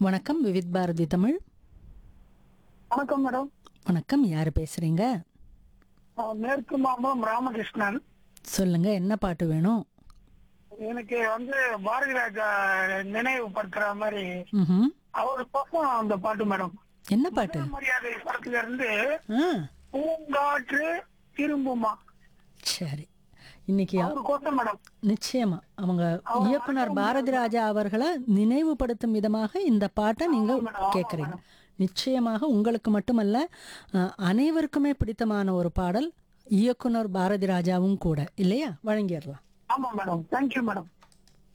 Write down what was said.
வணக்கம் விவித் பாரதி தமிழ் வணக்கம் மேடம் வணக்கம் யார் பேசுறீங்க நான் மேற்கு மாம்பலம் ராமகிருஷ்ணன் சொல்லுங்க என்ன பாட்டு வேணும் எனக்கு வந்து பாரதி ராஜா நினைவுபடுத்துற மாதிரி ம்ஹும். அவர் பக்கம் அந்த பாட்டு மேடம் என்ன பாட்டு மரியாதை படத்துல இருந்து ஆ பூங்காற்று திரும்புமா சரி இன்னைக்கு அ- அவரு கோசம் மேடம் நிச்சயமா அவங்க இயக்குனர் பாரதி ராஜா அவர்களை நினைவுபடுத்தும் விதமாக இந்த பாட்டை நீங்க கேட்குறீங்க நிச்சயமாக உங்களுக்கு மட்டுமல்ல அஹ், அனைவருக்குமே பிடித்தமான ஒரு பாடல் இயக்குனர் பாரதி ராஜாவும் கூட இல்லையா வழங்கிடலாம் ஆமா மேடம் தேங்க்யூ மேடம்